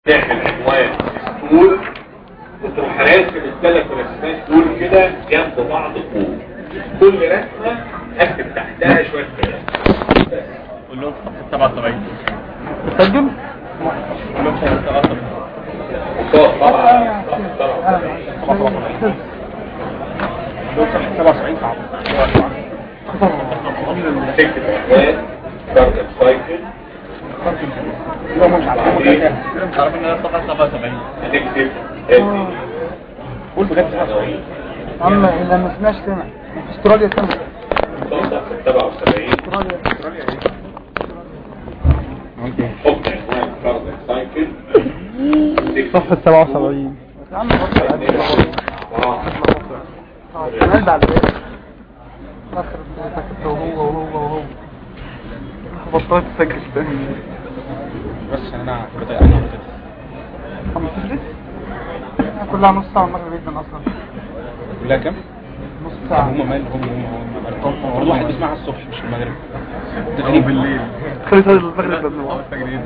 تعمل عنوان ستول وتروح راسم الثلاث رسمات دول كده جنب بعض فوق كل رسمه اكتب تحتها شويه كلام قول لهم 77 سجل قول لهم 77 وصوت طبعا طبعا 77 صعب تكتب عنوان كاردياك سايكل مش عارف عارف ان انا صفحه 77 هتكتب ال قول بجد 77 عم اذا ما سمعش سمع في استراليا سمع صفحه 77 استراليا حط عنوان كاردياك سايكل صفحة 77 يا عم كمان بعد كده اخر كتبت وهو وهو وهو بطلت تسجل تاني بس انا كنت انا كنت خمس تدرس كلها نص ساعة مرة جدا اصلا كلها كام؟ نص ساعة هم مال هم هم هم كل واحد بيسمعها الصبح مش المغرب ده غريب بالليل خليت هذا المغرب قبل ما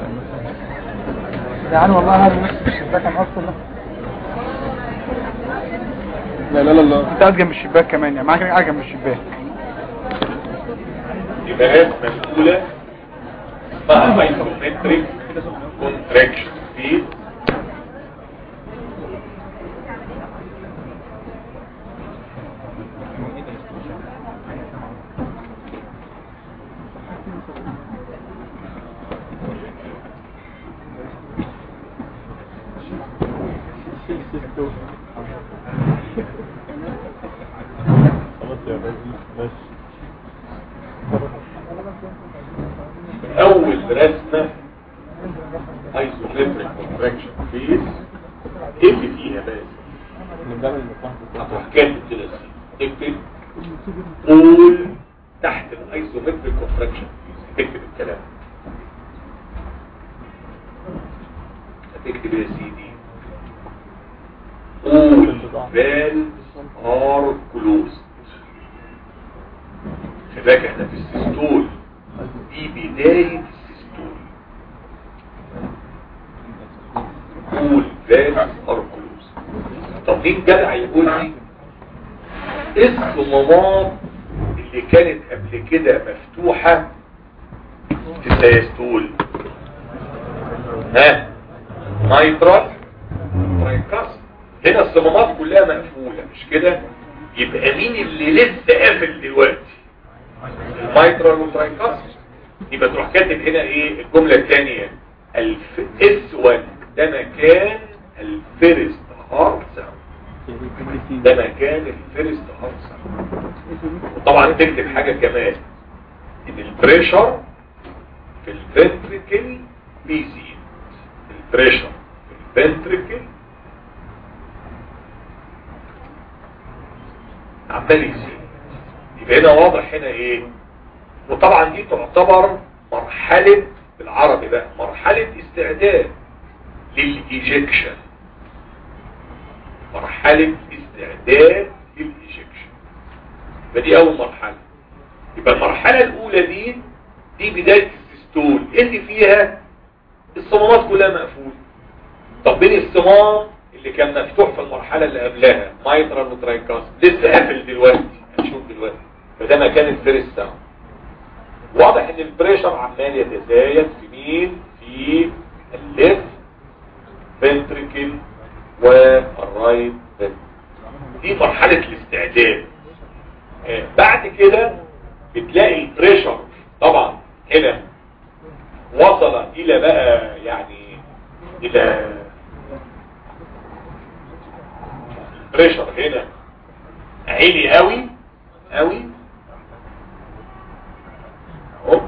يعني والله هذا نفس الشباك انا اصلا لا لا لا لا انت قاعد جنب الشباك كمان يعني معاك قاعد جنب الشباك يبقى الرسمه الاولى اسمها ايزومتريك كونتراكشن سبيد اول رسمه ايزومتريك كونتراكشن سبيد ايه اللي فيها بس هتروح كاتب كده تكتب قول تحت الايزومتريك كونتراكشن تكتب الكلام هتكتب يا سيدي قول فالز ار كلوزد خلي بالك احنا في السيستول دي بداية السيستول قول فالز ار كلوزد طب مين جدع يقول لي ايه الصمامات اللي كانت قبل كده مفتوحة في السيستول ها نايترال ترايكاس هنا الصمامات كلها مقفولة مش كده يبقى مين اللي لسه قافل دلوقتي المايترال والترايكاس يبقى تروح كاتب هنا ايه الجملة الثانية الف اس 1 ده مكان الفيرست هارت ساوند ده مكان الفيرست هارت ساوند وطبعا تكتب حاجة كمان ان البريشر في الفنتريكل بيزيد البريشر في الفنتريكل عمال يزيد يبقى هنا واضح هنا ايه وطبعا دي تعتبر مرحلة بالعربي بقى مرحلة استعداد للإيجكشن مرحلة استعداد للإيجكشن يبقى دي أول مرحلة يبقى المرحلة الأولى دي دي بداية السيستول اللي فيها الصمامات كلها مقفولة طب بين الصمام اللي كان مفتوح في المرحلة اللي قبلها مايترال وترايكاس لسه قافل دلوقتي هنشوف دلوقتي فده مكان الفيرست ساوند واضح ان البريشر عمال يتزايد في مين في الليفت فنتريكل والرايت فنتريكل دي مرحلة الاستعداد آه بعد كده بتلاقي البريشر طبعا هنا وصل الى بقى يعني الى البريشر هنا عالي قوي قوي اهو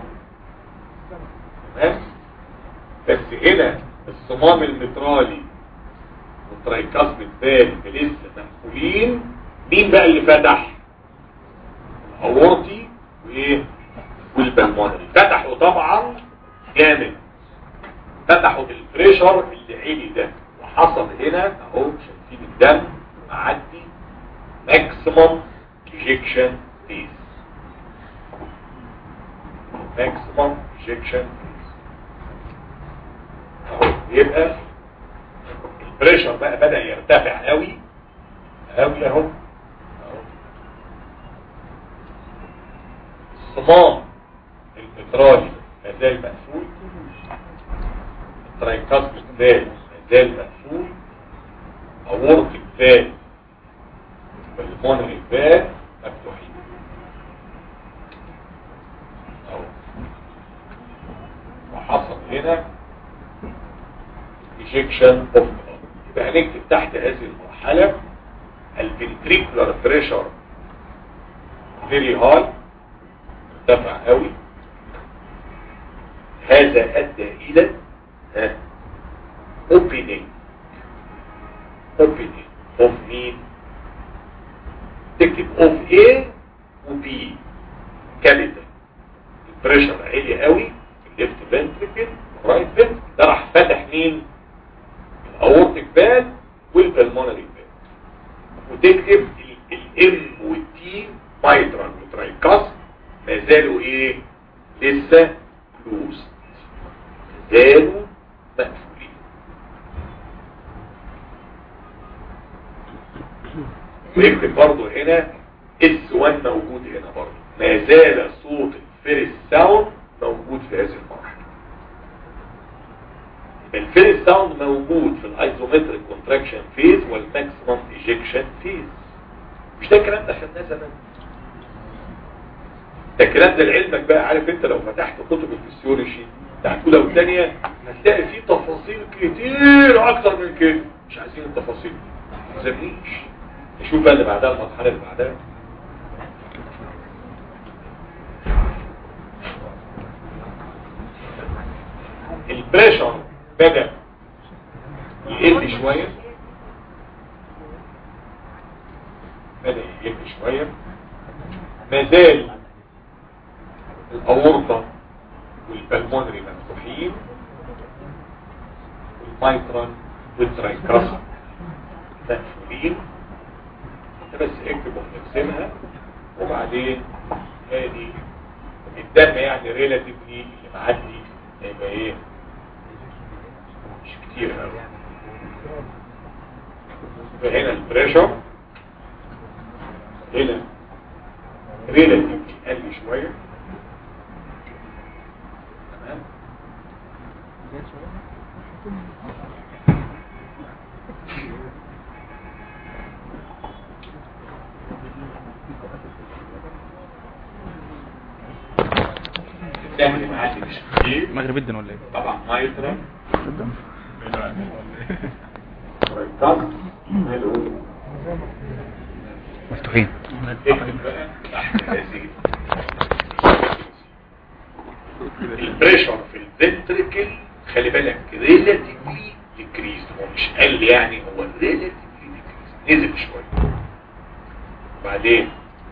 تمام بس هنا الصمام المترالي والترايكاس بالبال لسه مقفولين مين بقى اللي فتح الاورطي وايه والبلمونري فتحوا طبعا جامد فتحوا بالبريشر اللي عالي ده وحصل هنا اهو شايفين الدم معدي ماكسيموم ايجكشن فيز ماكسيموم ايجكشن فيز اهو يبقى البريشر بقى بدأ يرتفع قوي قوي اهو اهو. الصمام المترالي ما زال مقفول الترايكاسميك فال ما زال مقفول اورتيك فال والمونري فال مفتوحين اهو وحصل هنا ejection of blood يبقى هنكتب تحت هذه المرحلة الفنتريكولار بريشر very high ارتفع قوي هذا ادى الى ها opening opening of مين تكتب of A و B كابيتال البريشر عالي قوي في الليفت فنتريكل والرايت فنتريكل ده راح فتح مين الاورتيك فال والبلمونري فال وتكتب الام والتي مايترال وترايكاس ما زالوا ايه لسه كلوز ما زالوا مقفولين ويكتب برضو هنا اس 1 موجود هنا برضو ما زال صوت الفيرس ساوند موجود في هذه المرحله الفيرس ساوند موجود في الايزومتريك كونتراكشن فيز والماكسيمم ايجكشن فيز مش ده الكلام ده خدناه زمان ده الكلام ده لعلمك بقى عارف انت لو فتحت كتب الفسيولوجي بتاعت اولى والثانيه هتلاقي فيه تفاصيل كتير اكتر من كده مش عايزين التفاصيل ما تسميش نشوف بقى اللي بعدها المرحله اللي بعدها البريشر بدأ يقل شوية بدأ يقل شوية ما زال الأورطة والبلمونري مفتوحين والمايترال والترايكراس مقفولين انت بس اكتب ونرسمها وبعدين ادي الدم يعني ريلاتيفلي اللي معدي هيبقى ايه مش كتير قوي فهنا البريشر هنا ريلاتيفلي قل شويه تمام الدم اللي معدي مش كتير مغرب جدا ولا ايه طبعا مايترا مفتوحين البريشر في الفنتريكل خلي بالك ريلاتيفلي ديكريز هو مش قل يعني هو ريلاتيفلي ديكريز نزل شويه وبعدين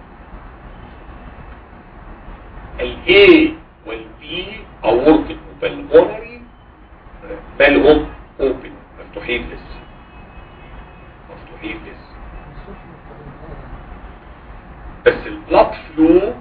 الاي والبي اورتيك وبالمونري مالهم اوبن مفتوحين لسه مفتوحين لسه بس البلاد فلو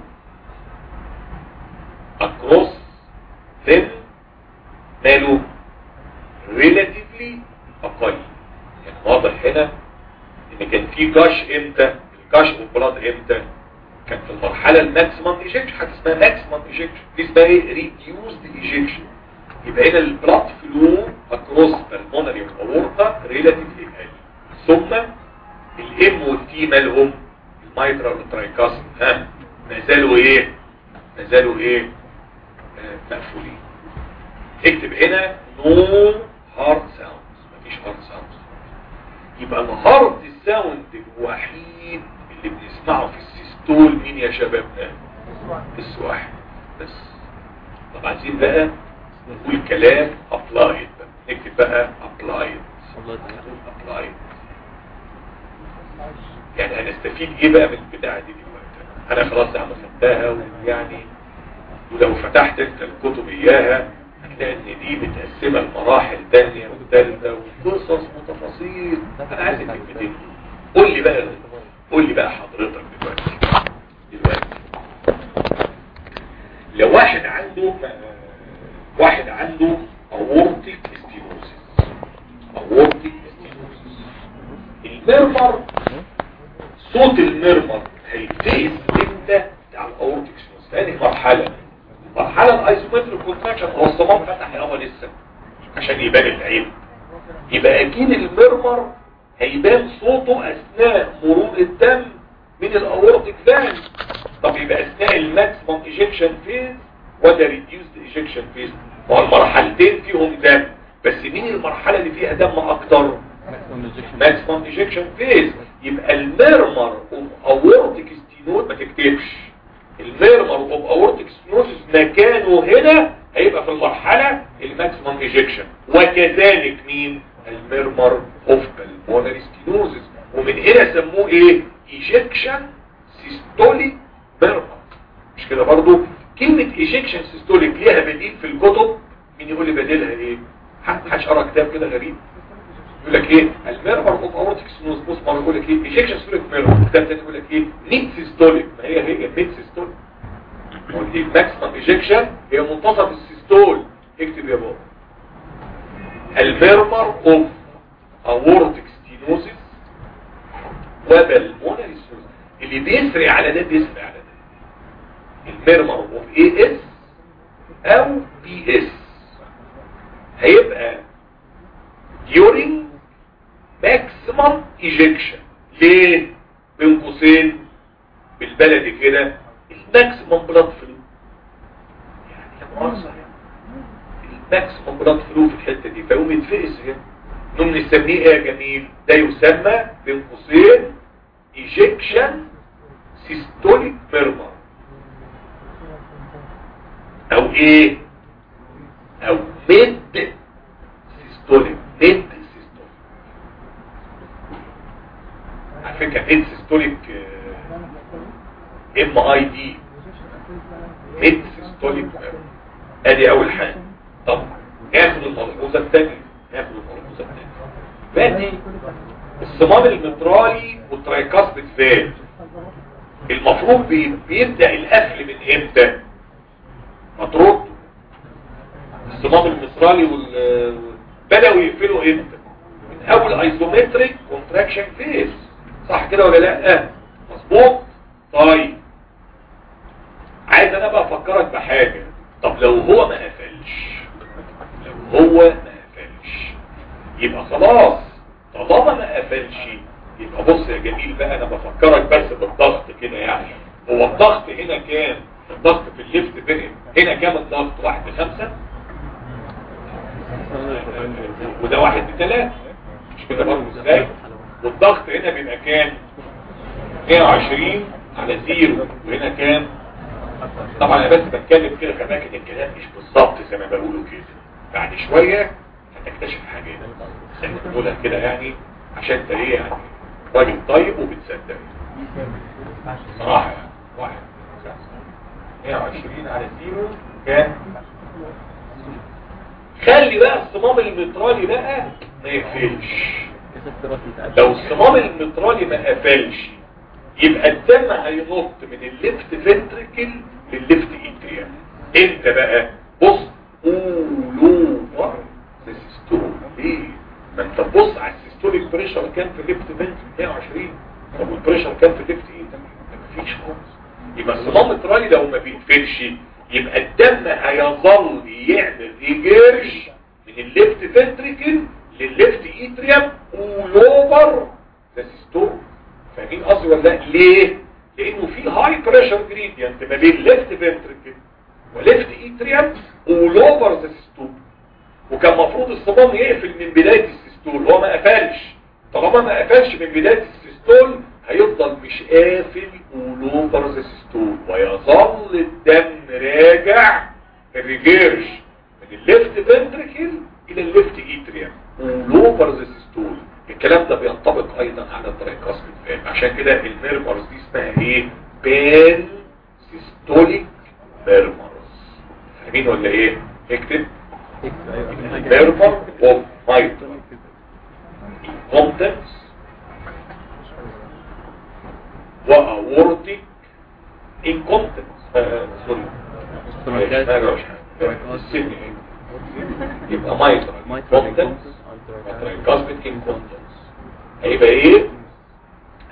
across them ماله relatively اقل يعني واضح هنا ان كان في جاش امتى الجاش والبلاد امتى كان في المرحلة الماكسيمم ايجكشن حاجه اسمها ماكسيمم ايجكشن دي اسمها ايه ريديوزد ايجكشن يبقى هنا البلاد فلو اكروس بالمونري والاورطه ريلاتيفلي اقل ثم الام والتي مالهم المايترا والترايكاسم ها ما زالوا ايه ما زالوا ايه آه، مقفولين اكتب هنا نو هارد ساوندز مفيش هارد ساوندز يبقى الهارد ساوند الوحيد اللي بنسمعه في السيستول مين يا شبابنا بس واحد بس طب عايزين بقى نقول كلام ابلايد نكتب بقى ابلايد ابلايد يعني هنستفيد ايه بقى من البتاعه دي دلوقتي انا خلاص يا عم خدتها ويعني ولو فتحت انت الكتب اياها هتلاقي ان دي متقسمه لمراحل تانية وثالثه وقصص وتفاصيل انا عايز الكلمتين قول لي بقى قول لي بقى حضرتك دلوقتي دلوقتي لو واحد عنده واحد عنده اورتيك ستينوزيس اورتيك ستينوزيس المرمر صوت المرمر هيتقيس امتى بتاع الاورتيك سنوز ثاني مرحله المرحله الايزومتريك كونتراكشن هو الصمام فتح يابا لسه عشان يبان العيب يبقى اكيد المرمر هيبان صوته اثناء مرور الدم من الاورتيك فان طب يبقى اثناء الماكسيمم ايجكشن فيز ولا ريديوسد ايجكشن فيز هو المرحلتين فيهم دم بس مين المرحله اللي فيها دم اكتر ماكسيمم ايجكشن فيز يبقى الميرمر اوف اورتيك ستينوز ما تكتبش الميرمر اوف اورتيك ستينوز مكانه هنا هيبقى في المرحله الماكسيمم ايجكشن وكذلك مين الميرمر اوف بالمونري ستينوزز ومن هنا سموه ايه ايجكشن سيستوليك ميرمر مش كده برضو كلمة ايجكشن سيستوليك ليها بديل في الكتب مين يقول لي بديلها ايه محدش قرا كتاب كده غريب يقول لك ايه الميرمر اوف اورتيك سنوز بص ما يقول لك ايه ايجكشن سيستوليك ميرمر كتاب تاني يقول لك ايه ميد سيستوليك ما هي هي ميد سيستوليك الماكسيمم ايجكشن هي منتصف السيستول اكتب يا بابا الميرمر اوف اورتيك ستينوزيس وبالمونري سنوز اللي بيسري على ده بيسري على ده الميرمر اوف اي اس او بي اس هيبقى during maximum ejection ليه بين قوسين بالبلدي كده الماكسيمم بلاد فلو يعني لا مؤاخذة يعني الماكسيمم بلاد فلو في الحتة دي فيقوم يتفقس هنا نقوم نسميه ايه يا جميل ده يسمى بين قوسين ejection systolic murmur او ايه او ميد سيستوليك ميد سيستوليك على فكره ميد سيستوليك ام اي دي ميد سيستوليك ادي اول حاجه طب ناخد الملحوظه الثانيه ناخد الملحوظه الثانيه فادي الصمام المترالي والترايكاسبيد فات المفروض بي- بيبدا القفل من امتى مطرود الصمام المصرالي وال بدأوا يقفلوا امتى من اول ايزومتريك كونتراكشن فيز صح كده ولا لا مظبوط طيب عايز انا بقى افكرك بحاجة طب لو هو ما قفلش لو هو ما قفلش يبقى خلاص طالما ما قفلش يبقى بص يا جميل بقى انا بفكرك بس بالضغط كده يعني هو الضغط هنا كام الضغط في الليفت بين هنا كام الضغط واحد بخمسة وده واحد بثلاثة مش كده برضه ازاي والضغط هنا بيبقى كام 120 على زيرو وهنا كام طبعا انا بس بتكلم كده خلي بالك ان الكلام مش بالظبط زي ما بقوله كده بعد شويه هتكتشف حاجات بس احنا بنقولها كده يعني عشان انت ايه يعني راجل طيب وبتصدق صراحه يعني واحد 120 على زيرو كام خلي بقى الصمام المترالي بقى ما يقفلش لو الصمام المترالي ما قفلش يبقى الدم هينط من الليفت فنتريكل للليفت اتريا انت بقى بص اولوفر سيستول ليه ما انت تبص على السيستوليك بريشر كان في الليفت فنتريكل 120 طب والبريشر كان في الليفت ايه مفيش خالص يبقى الصمام المترالي لو ما بيقفلش يبقى الدم هيظل يعمل ريجيرج من الليفت فنتريكل للليفت اتريم اولوفر ذا سيستول فاهمين قصدي ولا لا ليه لانه في هاي بريشر جريدينت ما بين ليفت فنتريكل وليفت اتريم اولوفر ذا سيستول وكان المفروض الصمام يقفل من بدايه السيستول هو ما قفلش طالما ما قفلش من بدايه السيستول هيفضل مش قافل اولوفر ذا سيستول ويظل الدم راجع الريجيرج من الليفت فنتريكل الى الليفت اتريم اولوفر ذا سيستول الكلام ده بينطبق ايضا على الترايكاسبيد فان عشان كده الميرمرز دي اسمها ايه بان سيستوليك ميرمرز فاهمين ولا ايه اكتب ميرمر اوف مايتر incompetence واورتيك incompetence آه، سوري ما يجراش حاجة. السن ايه يبقى مايتر incompetence وترايكاسبيد incompetence هيبقى ايه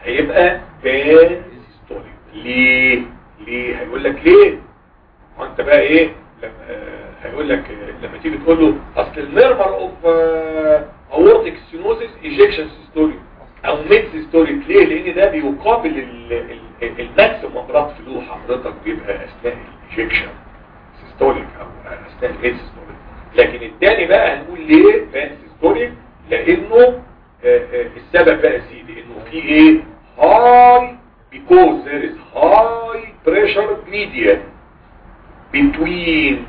هيبقى بان سيستوليك ليه ليه هيقول لك ليه ما انت بقى ايه لما آه، هيقول لك آه، لما تيجي تقول له اصل الميرمر اوف اورتيك سينوزيس ايجكشن سيستوليك او ميد سيستوليك ليه لان ده بيقابل الماكسيمم رات فلو حضرتك بيبقى اثناء الايجكشن سيستوليك او اثناء الميد سيستوليك لكن الثاني بقى هنقول ليه بان سيستوليك لانه آه، آه، السبب بقى يا سيدي انه في ايه هاي because there is high pressure gradient between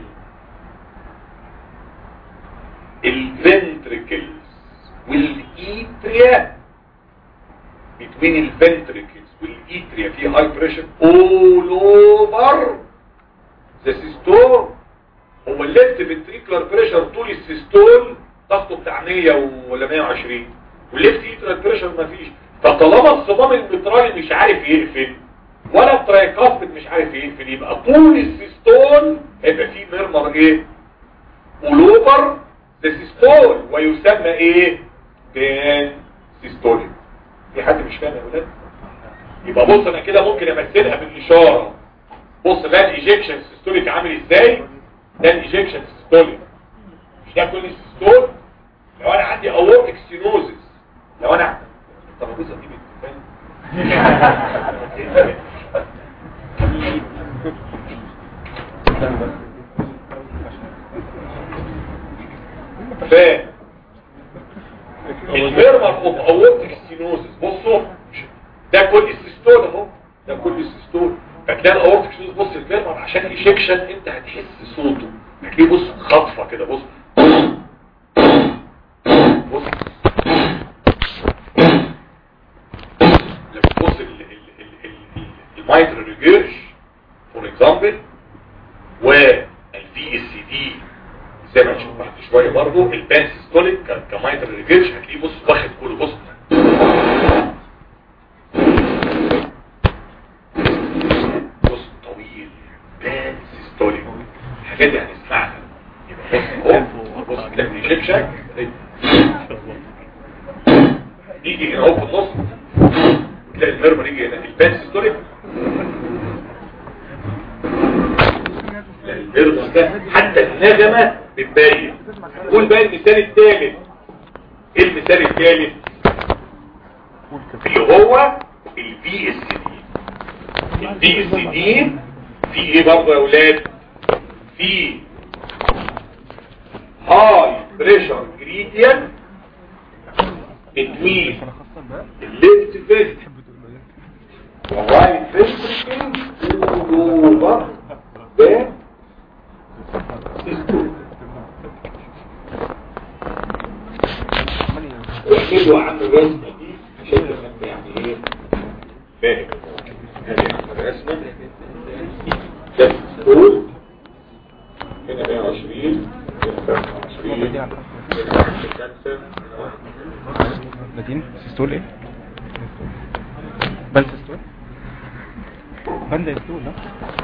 الventricles والاتريا between الventricles والاتريا في high pressure all over the systole هو الليفت ventricular pressure طول السيستول ضغطه بتاع 100 ولا 120 والليفت اتريال بريشر مفيش فطالما الصمام المترالي مش عارف يقفل ولا الترايكاسبت مش عارف يقفل يبقى طول السيستول هيبقى فيه ميرمر ايه اولوفر السيستول ويسمى ايه بان سيستوليك في حد مش فاهم يا ولاد يبقى بص انا كده ممكن امثلها بالاشاره بص بقى الايجكشن سيستوليك عامل ازاي ده الايجكشن سيستوليك مش ده كل السيستول لو انا عندي اورتيك ستينوزس لو انا الترابيزه دي بتبان ف الميرمر اوف اورتيك ستينوزس بصوا ده كل السيستول اهو ده كل السيستول فتلاقي الاورتيك ستينوزس بص الميرمر عشان ايجكشن انت هتحس صوته هتلاقيه بص خطفه كده بص بص لما تبص المايتر ريجيرش فور اكزامبل والفي اس دي زي ما هنشوف بعد شويه برضه البان سيستوليك كمايتر ريجيرش هتلاقيه بص واخد كله بص بص طويل بان سيستوليك حاجات يعني اسمعها يبقى بص اهو بص تلاقي ايجكشن يجي هنا اهو في النص تلاقي الميرمر يجي هنا البان سيستوليك الميرمر ده حتى النغمة بتبين قول بقى المثال الثالث ايه المثال الثالث اللي هو البي اس دي البي اس دي في ايه برضه يا اولاد في هاي بريشر gradient between الليفت فيست والرايت فيست اوفر ده سيستول اعملوا عم الرسمة دي عشان تفهم يعني ايه فاهم هذه الرسمة ده سيستول هنا 120 هنا 25 هنا 5 نادين سيستول ايه بان سيستول بان ده سيستول لا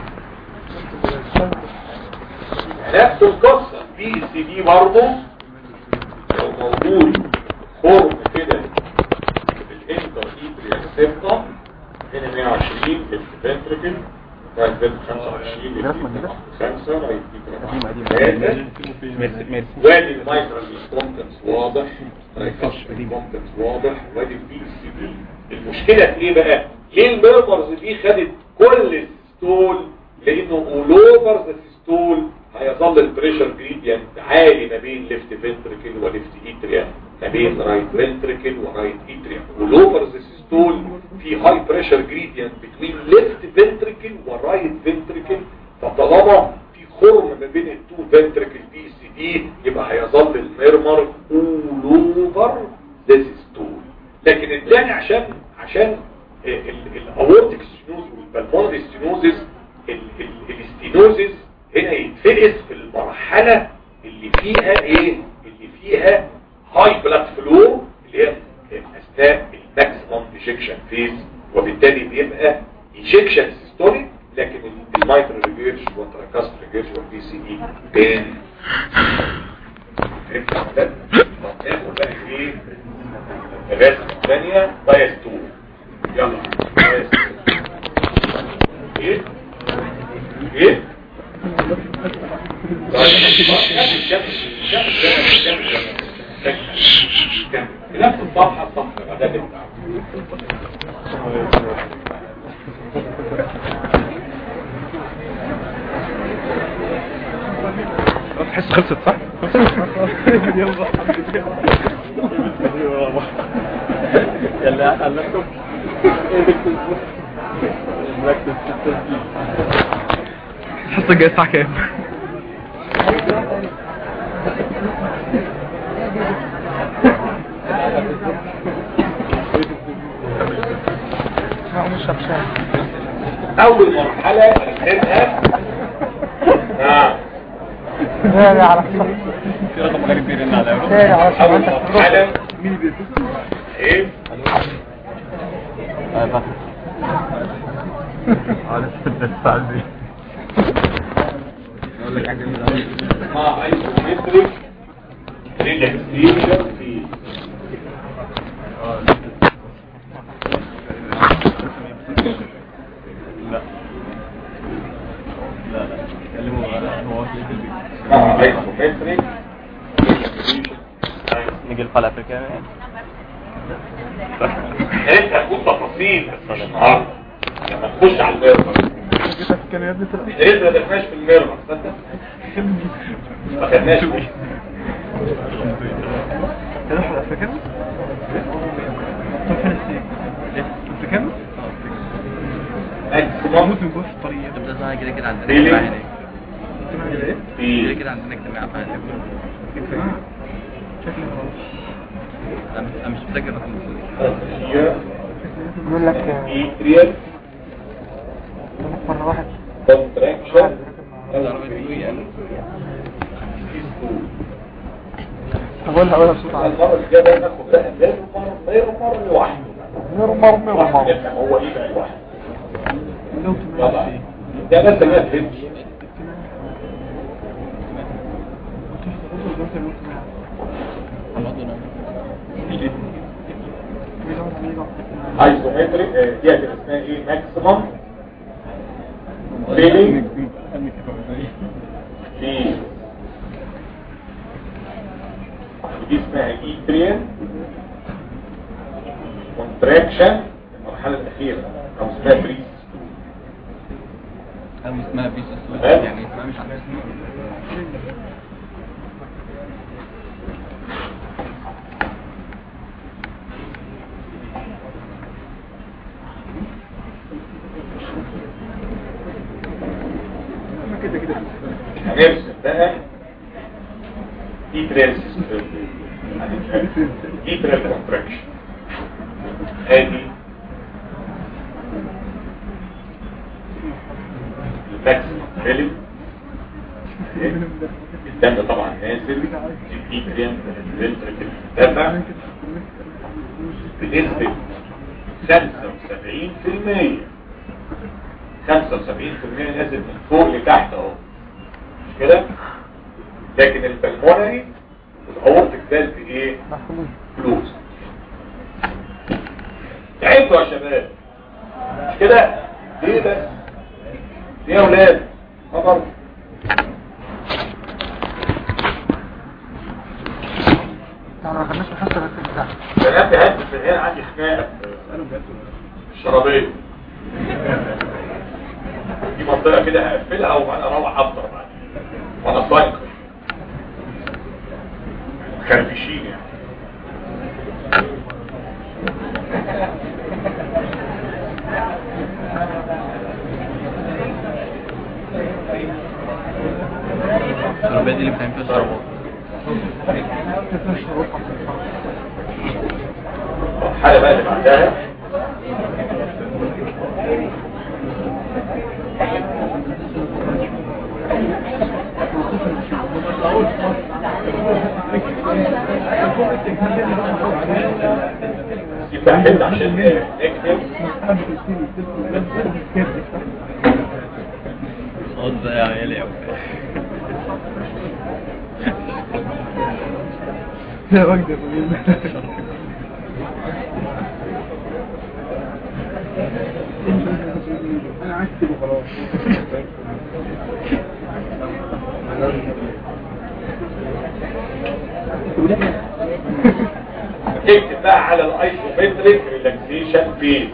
نفس القصة بي سي دي برضه لو موجود فورم كده في الانتر ايبريال سيبتا هنا 120 في الفنتركل رايت فنتركل 25 5 رايت قديمة قديمة ثلاثة ميرسي ميرسي وادي المايكرال كونتنس واضح كونتنس واضح وادي البي سي دي المشكلة في ايه بقى ليه الميرمرز دي خدت كل الستول لانه اول اوفر ذا ستول هيظل البريشر جريدينت عالي ما بين ليفت فنتركل وليفت ايتريا ما بين رايت فنتركل ورايت ايتريا اول اوفر ذا ستول في هاي بريشر جريدينت بين ليفت فنتركل ورايت فنتركل فطالما في خرم ما بين التو فنتركل بي سي دي يبقى هيظل الميرمر اول اوفر ذا ستول لكن الثاني عشان عشان الاورتيك ستينوز والبلمونري ستينوزز الاستينوزز هنا يتفقس في المرحلة اللي فيها ايه اللي فيها هاي بلاد فلو اللي هي اثناء الماكسيمم ايجكشن فيز وبالتالي بيبقى ايجكشن سيستوليك لكن المايتر ريجيرش والتراكاست ريجيرش والبي سي دي بين ناخد بقى ايه الرسمه الثانيه بايستول يلا ايه ايه نفس الصفحة الصفحة بعدها تبقى تحس خلصت صح؟ يلا اللابتوب الحصة الجاية الساعة كام؟ معهم الشبشان اول مرحلة نحسبها نعم داري على الصف في رقم غريب بيرن على داري على اول شمعتك مرحلة مين بيتصل؟ ايه اسمها ايزومتريك ريلاكسيشن في اسمها ايزومتريك نيجي القلعة الأفريقية يا ريت هنقول تفاصيل بس مش النهارده لما نخش على الميرمر جيتك كان يا ابني تلقى يا ريت ما دخلناش في الميرمر تصدق ما خدناش فيه. تروح الأفريقيا؟ طب فلسطين أفريقيا؟ ماكسيموم موت من جوه في الطريق طب ده صحيح كده كده عندنا Really? اجتماع هناك كده في كده عندنا اجتماع فهناك شكله انا مش- أنا مش متذكر رقم here بيقول لك آه، atrial مرة واحد contraction هقولها هقولها بصوت عالي المرة اللي جاية بقى ناخد بقى ميرمر ميرمر لوحده مرمر مرمر نفهم هو ايه بقى لوحده طبعا ده بس ما تفهمش ايزومتريك دي هتبقى اسمها ايه ماكسيمم فيلينج في ودي اسمها ايتريان كونتراكشن المرحله الاخيره او اسمها بريس أو اسمها بيس تمام. يعني اسمها مش عارف اسمها هنرسم بقى ايتريال ايتريال كونتراكشن ادي الماكسيمم فيلم الدم طبعا نازل الايتريال فنتركل دفع بنسبة 75% 75% نازل من فوق لتحت اهو مش كده لكن البلمونري الاورتيك فالف ايه فلوس تعبتوا يا شباب مش كده ليه بس ليه يا اولاد خبر يعني ما خدناش الحصة بس بتاعها بنات هات في العين عندي خناقه في الشرابيه دي منطقه كده هقفلها وانا اروح افطر بعد وانا صايم خربشين يعني العربية دي اللي بتعمل فيها الشربات الحالة بقى اللي بعدها يبقى حته عشان نكتب صوت زي عيالي أوي يا راجل عايز تبقى خلاص اكتب بقى على الايسومتريك ريلاكسيشن فيز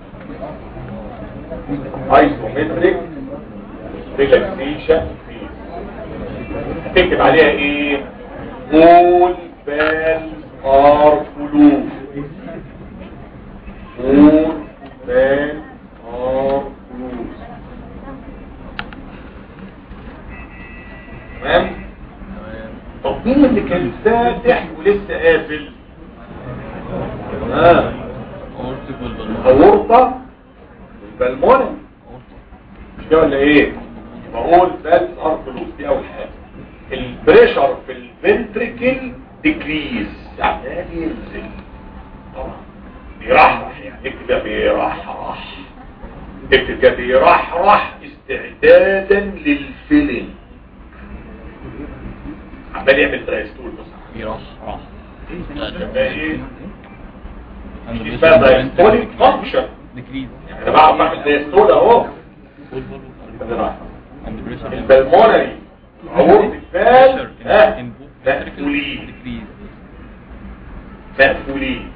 ايسومتريك ريلاكسيشن فيز هتكتب عليها ايه all bells are closed all bells are closed تمام طب مين اللي كان فاتح ولسه قافل اه اورتيك والبلمون اورطه والبلمونه مش كده ولا ايه بقول بالز ار فلوس دي اول حاجه البريشر في الفنتريكل ديكريز عمال ينزل طبعا بيرحرح يعني اكتب ده بيرحرح اكتب ده بيرحرح استعدادا للفيلم عمال يعمل درايستول بص يروح راح ده ايه دي اسمها دايستوليك فانكشن ديكريز انا بعرف اعمل دايستول اهو البلمونري اورتيك فال ها مقفولين مقفولين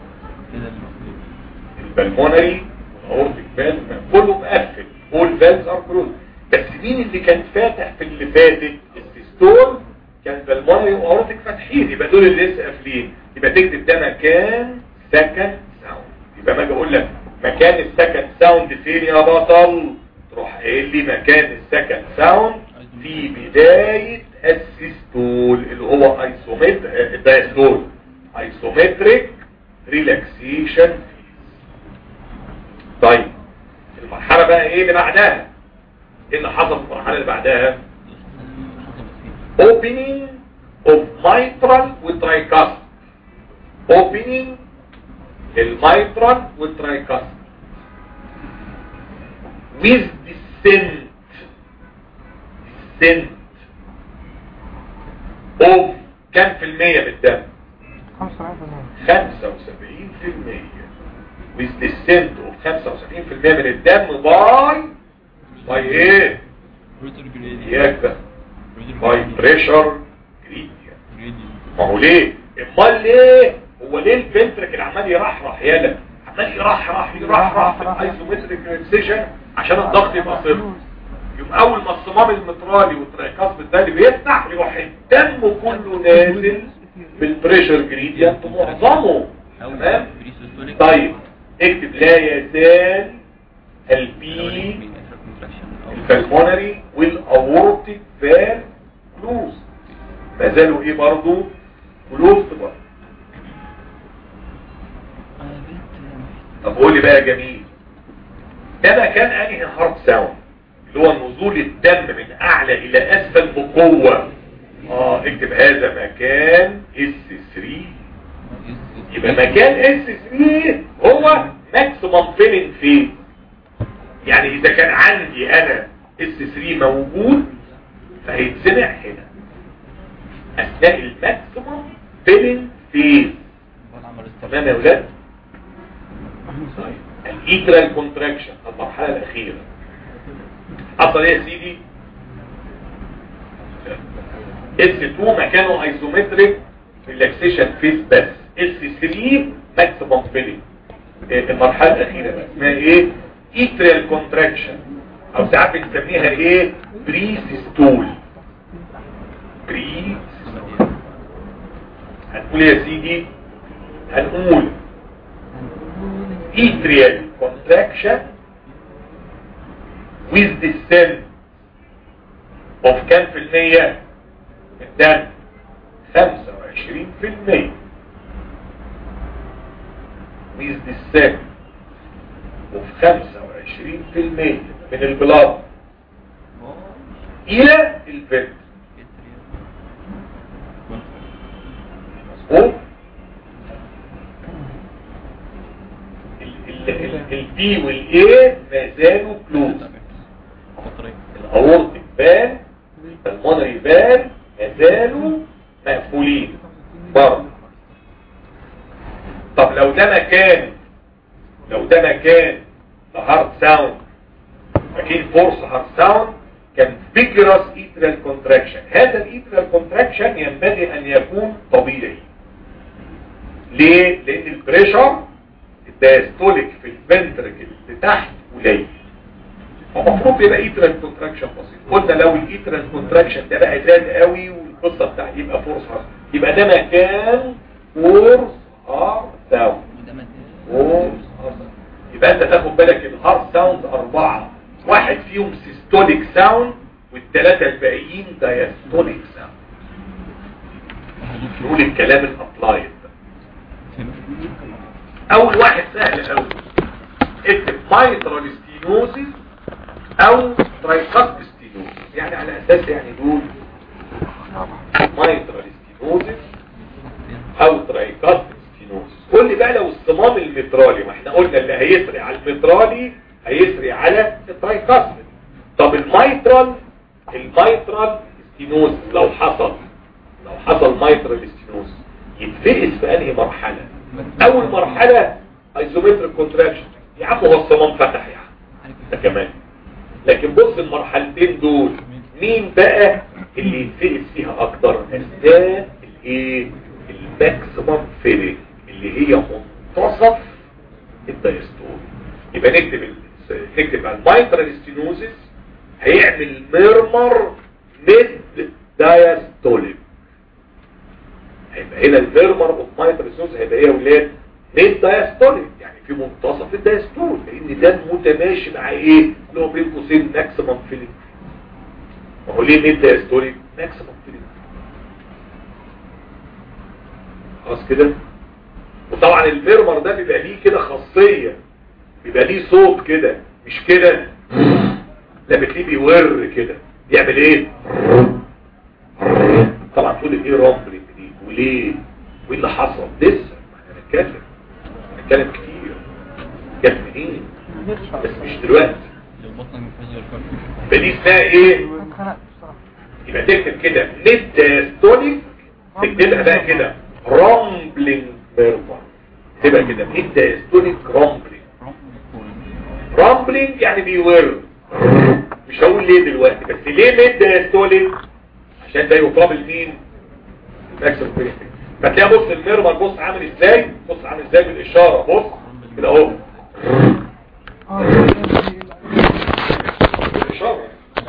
البلمونري اورتيك فال كله مقفل كل فالز ار كلوز بس مين اللي كان فاتح في اللي فاتت السيستول كان بالمونري واورتيك فاتحين يبقى دول اللي لسه قافلين يبقى تكتب ده مكان سكند ساوند يبقى ما اجي اقول لك مكان السكند ساوند فين يا بطل تروح قايل لي مكان السكند ساوند في بداية السيستول اللي هو ايسومتر الدايستول ايسومتريك ريلاكسيشن طيب المرحلة بقى ايه اللي بعدها ايه اللي حصل في المرحلة اللي بعدها opening of mitral والترايكاست opening الميترال والترايكاست with descent descent of كم في المية من الدم 75% 75 في المية with descent of 75 في المية من الدم باي باي ايه اياك بقى باي بريشر جريديا ما هو ليه امال ليه هو ليه الفنتركل عمال يرحرح يالا عمال يرحرح يرحرح في الايزومتريك ريلاكسيشن عشان الضغط يبقى صفر يوم اول ما الصمام المترالي والترايكاس بالتالي بيفتح يروح الدم كله نازل بالبريشر جريدينت معظمه تمام طيب اكتب لا يزال البي الفالمونري والاورتيك فال كلوز ما زالوا ايه برضو كلوز برضو طب قول لي بقى يا جميل ده مكان انهي هارت ساوند اللي هو نزول الدم من اعلى الى اسفل بقوة اه اكتب هذا مكان اس 3 يبقى مكان اس 3 هو ماكسيمم فيلنج فين يعني اذا كان عندي انا اس 3 موجود فهيتسمع هنا اثناء الماكسيمم فيلنج فين تمام يا ولاد الايترال كونتراكشن المرحله الاخيره حصل ايه يا سيدي اس 2 مكانه ايزومتريك ريلاكسيشن فيس بس اس 3 ماكسيمم فيلينج المرحله الاخيره بقى اسمها ايه ايترال كونتراكشن او ساعات بنسميها ايه بري سيستول بري هنقول يا سيدي هنقول atrial contraction with descent of كام في المية الدم 25 في المية with descent of 25 في المية من البلاد إلى الفنت مظبوط البي والاي ما زالوا كلوز الاورتيك بان المونري بان ما زالوا مقفولين برضه طب لو ده مكان لو ده مكان الهارد ساوند فاكرين فورس هارت ساوند كان فيجرس ايترال كونتراكشن هذا الايترال كونتراكشن ينبغي ان يكون طبيعي ليه؟ لان البريشر الدايستوليك في الفنتركل لتحت قليل فالمفروض يبقى ايترال كونتراكشن بسيط قلنا لو الايترال كونتراكشن ده بقى زاد قوي والقصه بتاعت يبقى فورس هارت يبقى ده مكان فورس هارت ساوند وده مادة فورس هارت يبقى انت تاخد بالك الهارت ساوند اربعه واحد فيهم سيستوليك ساوند والثلاثه الباقيين دايستوليك ساوند نقول الكلام الابلايد اول واحد سهل قوي اكتب مايترال ستينوزيس او ترايكاست ستينوزيس يعني على اساس يعني دول مايترال ستينوزيس او ترايكاست ستينوزيس قول لي بقى لو الصمام المترالي ما احنا قلنا اللي هيسري على المترالي هيسري على الترايكاست طب المايترال المايترال ستينوزيس لو حصل لو حصل مايترال ستينوزيس يتفقس في انهي مرحله اول مرحله ايزومتريك كونتراكشن يا عم هو الصمام فتح يا عم ده كمان لكن بص المرحلتين دول مين بقى اللي يتفقس فيها اكتر اثناء الايه الماكسيمم فيلينج اللي هي منتصف الدايستول يبقى نكتب ال- نكتب على المايترال ستينوزيس هيعمل ميرمر ميد دايستوليك هيبقى هنا الميرمر اوف مايترال ستينوزيس هيبقى ايه يا ولاد ميد دايستوليك يعني في منتصف الدايستول لان ده متماشي مع ايه اللي هو بين قوسين ماكسيمم فيلينج ما هو ليه ميد دايستوليك ماكسيمم فيلينج خلاص كده وطبعا الميرمر ده بيبقى ليه كده خاصية بيبقى ليه صوت كده مش كده لا بتلاقيه بيور كده يعمل ايه طبعا تقول ايه رامبلنج دي وليه وايه اللي حصل لسه ما احنا هنتكلم هنتكلم كتير جت منين بس مش دلوقتي لو بطنك مفيهاش غير فدي اسمها ايه اتخنقت بصراحة يبقى تكتب كده ميد دايستوليك تكتبها بقى كده رامبلينج ميرمر تبقى كده ميد دايستوليك رامبلينج رامبلينج يعني بيور مش هقول ليه دلوقتي بس ليه ميد دايستوليك عشان ده يقابل مين الماكسيمم فيلينج فتلاقي بص الميرمر بص عامل ازاي بص عامل ازاي بالاشاره بص كده اهو اه بالاشاره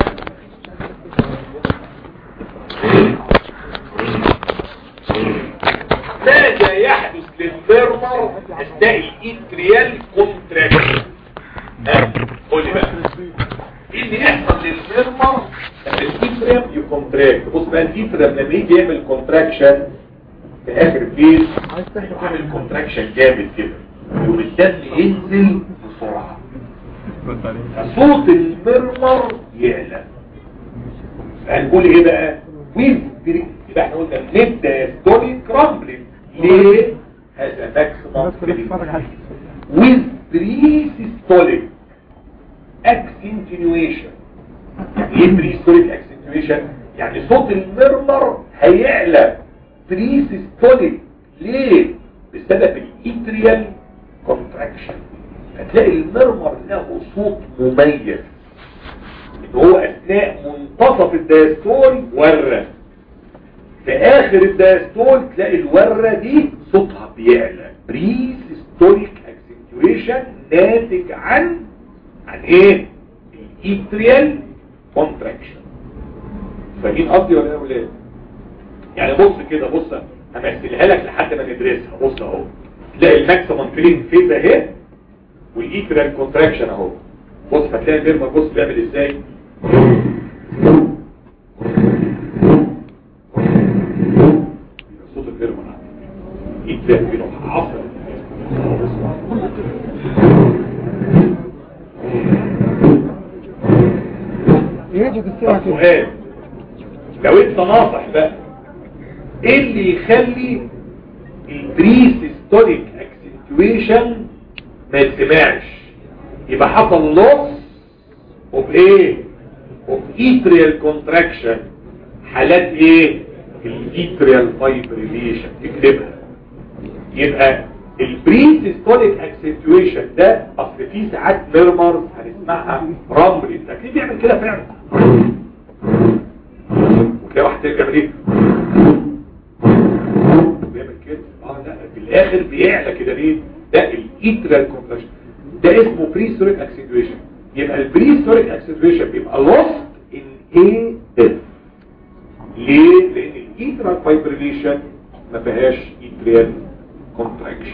ماذا يحدث للميرمر اثناء الاتريال كونتراكشن قول لي بقى ايه اللي يحصل للميرمر لما الاتريم يكونتراكت بص بقى الاتريم لما يجي يعمل كونتراكشن في اخر فيز يعمل كونتراكشن جامد كده يقوم الدم ينزل بسرعه فصوت المرمر يعلى هنقول ايه بقى ويز بري يبقى احنا قلنا نبدا ستوري كرامبلينج ليه هذا الناس كلها بتتفرج ماكسيمم عليك ويز بري سيستوليك اكسنتينيويشن يعني ايه بري سيستوليك اكسنتينيويشن يعني صوت المرمر هيعلى بري سيستوليك ليه بسبب الاتريال كونتراكشن هتلاقي المرمر له صوت مميز ان هو اثناء منتصف الدايستول ورة في اخر الدايستول تلاقي الورة دي صوتها بيعلى بريسيستوليك اكسنتويشن ناتج عن عن ايه الايتريال كونتراكشن فاهمين قصدي ولا ايه يا ولاد يعني بص كده بص همثلها لك لحد ما ندرسها بص اهو تلاقي الماكسيمم فيلينج فيز اهي والايتريال كونتراكشن اهو بص هتلاقي البيرما بص بيعمل ازاي صوت البيرما ايتريال بيروح عصر يجي بالسرعة طب كده سؤال لو انت ناصح بقى ايه اللي يخلي البريسيستوليك اكسنتويشن ما يتسمعش يبقى حصل لوس اوف ايه اوف ايتريال كونتراكشن حالات ايه الايتريال فايبريليشن تكتبها يبقى البري سيستوليك اكسنتويشن ده اصل في ساعات ميرمر هنسمعها رامبل التكليف بيعمل كده فعلا وتلاقي واحد تاني بيعمل ايه بيعمل كده اه لا في الاخر بيعلى كده ليه ده الايترال كونتراكشن ده اسمه بري ستوريك اكسنتويشن يبقى البري ستوريك اكسنتويشن بيبقى لوست ان اي اف ليه لان الايترال فايبريليشن ما فيهاش ايتريال كونتراكشن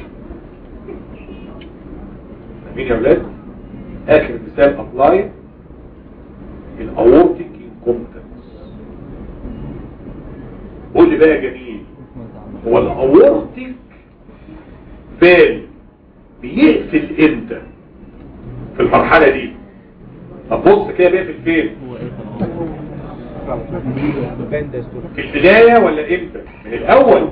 فاهمين يا اولاد اخر مثال ابلاي الاورتيك انكومبتنس قول لي بقى يا جميل هو الاورتيك فال بيقفل امتى في المرحلة دي طب بص كده بيقفل فين في البداية ولا امتى من الاول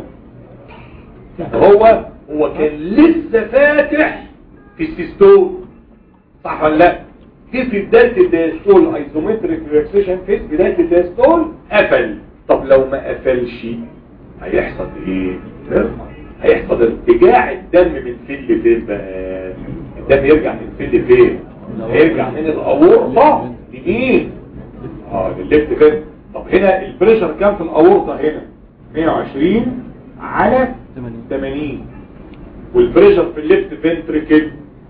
هو هو كان لسه فاتح في السيستول صح ولا لا جه في بداية الدايستول ايزومتريك ريلاكسيشن فيس بداية الدايستول قفل طب لو ما قفلش هيحصل ايه هيحصل ارتجاع الدم من فين لفين بقى الدم يرجع من فين لفين هيرجع من الاورطة لمين اه للليفت فين طب هنا البريشر كام في الاورطة هنا 120 على 80 والبريشر في الليفت فنتريكل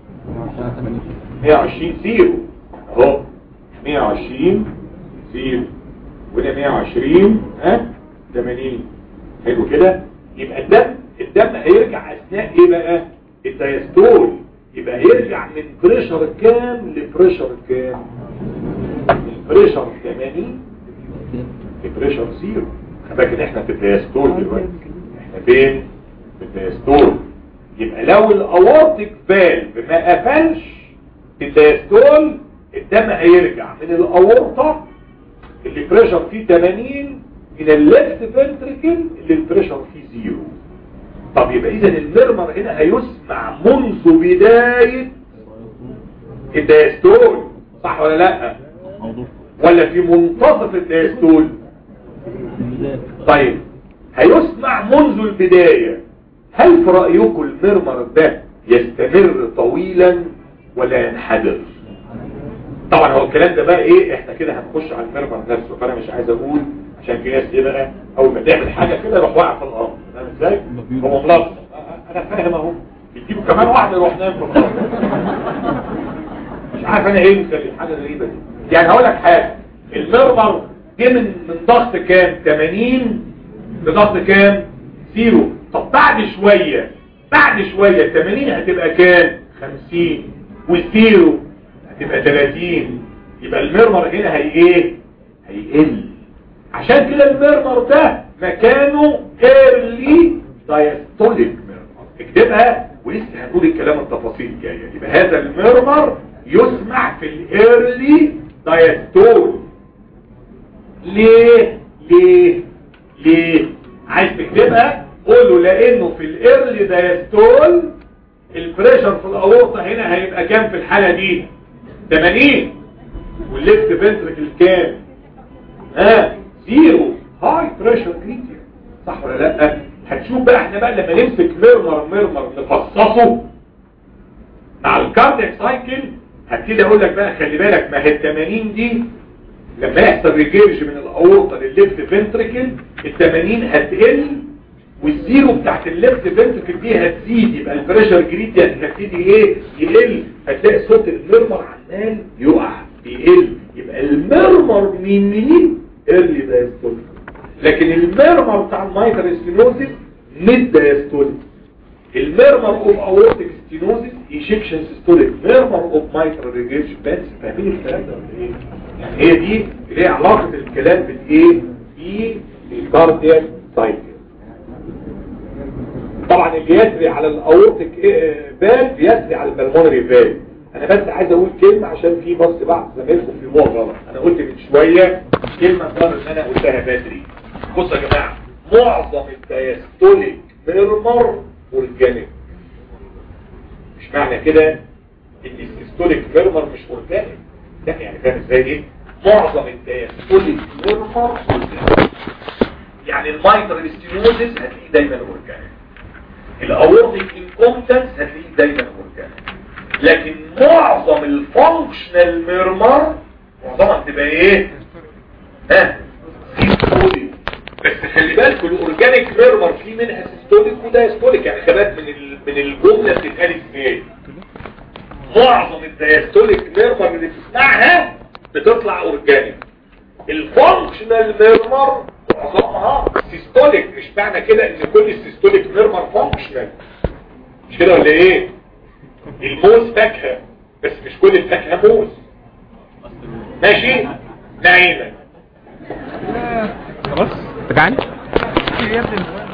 120 زيرو اهو 120 زيرو وهنا 120 ها 80 حلو كده يبقى الدم الدم هيرجع اثناء ايه بقى الدايستول يبقى هيرجع من بريشر كام لبريشر كام من بريشر 80 لبريشر زيرو خلي ان احنا في الدايستول دلوقتي احنا فين في الدايستول يبقى لو الاورتيك فالف ما قفلش في الدايستول الدم هيرجع من الاورطه اللي بريشر فيه 80 من الليفت فنتريكل اللي البريشر فيه زيرو طب يبقى اذا المرمر هنا هيسمع منذ بداية الدايستول صح ولا لا ولا في منتصف الدايستول طيب هيسمع منذ البداية هل في رأيكم المرمر ده يستمر طويلا ولا ينحدر طبعا هو الكلام ده بقى ايه احنا كده هنخش على المرمر نفسه فانا مش عايز اقول عشان في ناس ايه بقى اول ما تعمل حاجه كده يروح واقع في الارض فاهم ازاي هو ملصق انا فاهم اهو يجيبوا كمان واحد يروح نايم في الارض مش عارف انا ايه مثال حاجه غريبه دي يعني هقول لك حاجه المرمر جه من من ضغط كام 80 لضغط كام زيرو طب بعد شويه بعد شويه 80 هتبقى كام 50 والزيرو هتبقى 30 يبقى المرمر هنا هي ايه هيقل عشان كده المرمر ده مكانه early diastolic مرمر اكتبها ولسه هنقول الكلام التفاصيل الجايه يبقى هذا المرمر يسمع في الايرلي دايستول ليه ليه ليه عايز تكتبها قول له لانه في الايرلي دايستول البريشر في الاورطه هنا هيبقى كام في الحاله دي 80 والليفت فنتركل كام ها زيرو هاي بريشر كريتير صح ولا لا هتشوف بقى احنا بقى لما نمسك ميرمر ميرمر نفصصه مع الكاردياك سايكل هبتدي اقول لك بقى خلي بالك ما هي ال 80 دي لما يحصل ريجيرج من الاورطه للليفت فنتركل ال 80 هتقل والزيرو بتاعت الليفت فنتركل دي هتزيد يبقى البريشر جريديان هتبتدي ايه يقل هتلاقي صوت المرمر عمال يقع بيقل يبقى المرمر من منين ايرلي دايستوليك لكن المرمر بتاع المايتر ستينوزيس ميد دايستوليك المرمر اوف اورتيك ستينوزيس ايجكشن سيستوليك مرمر اوف مايتر ريجيرج بس فاهمين الكلام ده ولا ايه يعني هي دي اللي هي علاقه الكلام بالايه في الكاردياك سايكل طبعا اللي يسري على الاورتيك فالف يسري على البلمونري فالف انا بس عايز اقول كلمة عشان في بص بعض زمايلكم في موضوع غلط انا قلت من شوية كلمة ظهر ان انا قلتها بدري بصوا يا جماعة معظم الدايستوليك ميرمر اورجانيك مش معنى كده ان السيستوليك ميرمر مش اورجانيك لا يعني فاهم ازاي ايه معظم الدايستوليك ميرمر اورجانيك يعني المايتر ستينوزيس هتلاقيه دايما اورجانيك الاورتيك انكومبتنس هتلاقيه دايما اورجانيك لكن معظم الفانكشنال ميرمر معظمها بتبقى ايه ها سيستوليك بس خلي بالك الاورجانيك ميرمر في منها سيستوليك ودايستوليك يعني خلي من ال- من الجمله بتتقال ازاي معظم الدايستوليك ميرمر اللي بتسمعها بتطلع اورجانيك الفانكشنال ميرمر معظمها سيستوليك مش معنى كده ان كل السيستوليك ميرمر فانكشنال مش كده ولا ايه الموز فاكهه بس مش كل الفاكهه موز ماشي نعيمه خلاص تبعني يا ابني